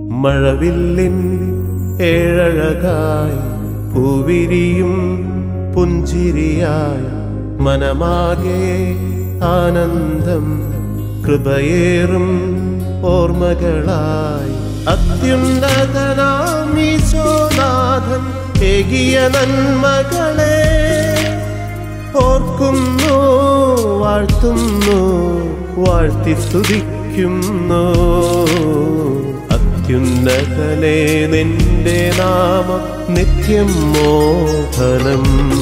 മഴവില്ലിൻ ഏഴഴകായി പൂവിരിയും പുഞ്ചിരിയായി മനമാകെ ആനന്ദം കൃപയേറും ഓർമ്മകളായി അത്യുന്നതനാമീശോനാഥൻ ഏകിയ നന്മകളെ ഓർക്കുന്നു വാഴ്ത്തുന്നു വാഴ്ത്തി സ്തുതിക്കുന്നു അത്യുന്നതനെ നിന്റെ നാമം നിത്യം മോഹനം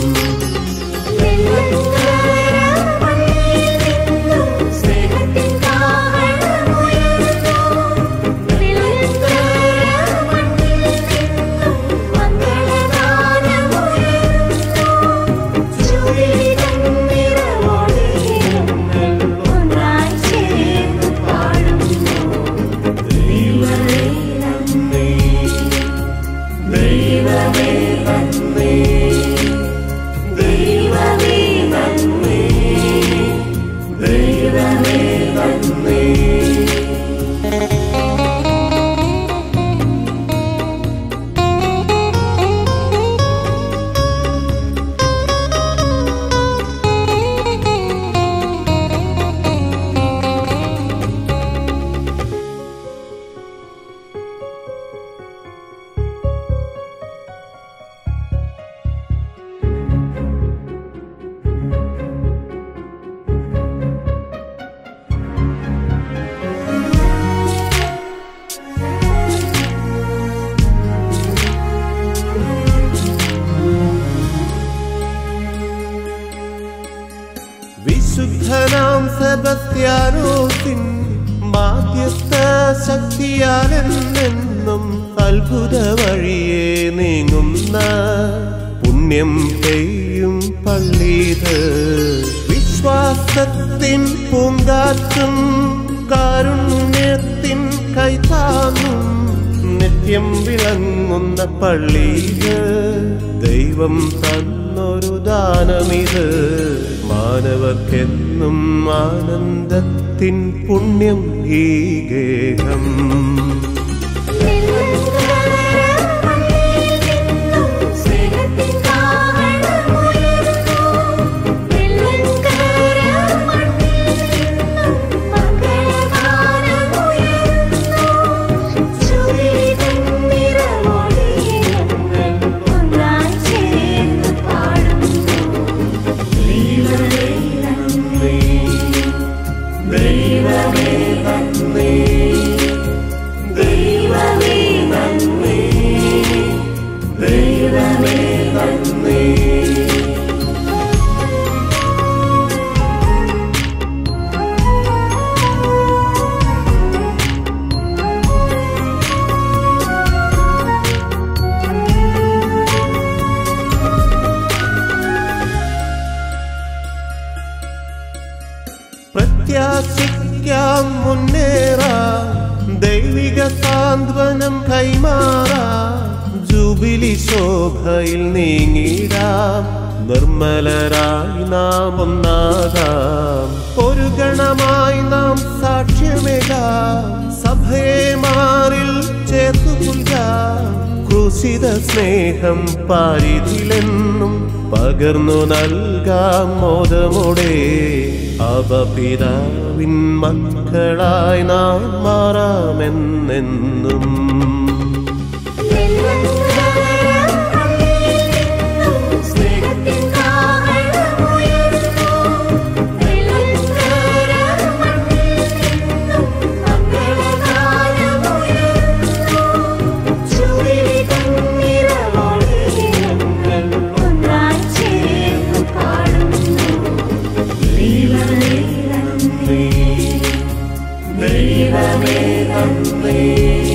വിശുദ്ധനാം സെബസ്ത്യാനോസിൻ മാധ്യസ്ഥ ശക്തിയാലെന്നും അത്ഭുത വഴിയെ നീങ്ങുന്ന പുണ്യം പെയ്യും പള്ളീത് വിശ്വാസത്തിൻ പൂങ്കാറ്റും കാരുണ്യത്തിൻ കൈതാങ്ങും നിത്യം വിളങ്ങുന്ന പള്ളിയില് ദൈവം തന്നൊരു ദാനമിത് മാനവർക്കെന്നും ആനന്ദത്തിൻ പുണ്യം ഈ ഗേഹം പ്രത്യാശിക്കാം മുന്നേറാം ദൈവിക സാന്ത്വനം കൈമാറാം ജൂബിലി ശോഭയിൽ നീങ്ങിടാം നിർമ്മലരായി നാം ഒന്നാകാം ഒരു ഗണമായി നാം സാക്ഷ്യമേകാം സഭയെ മാറിൽ ചേർത്തു പുൽകാം ക്രൂശിത സ്നേഹം പാരിതിലെന്നും പകർന്നു നൽകാം മോദമോടെ അപപിതാവിൻ മക്കളായി നാം മാറാമെന്നെന്നും ദൈവമേ നന്ദി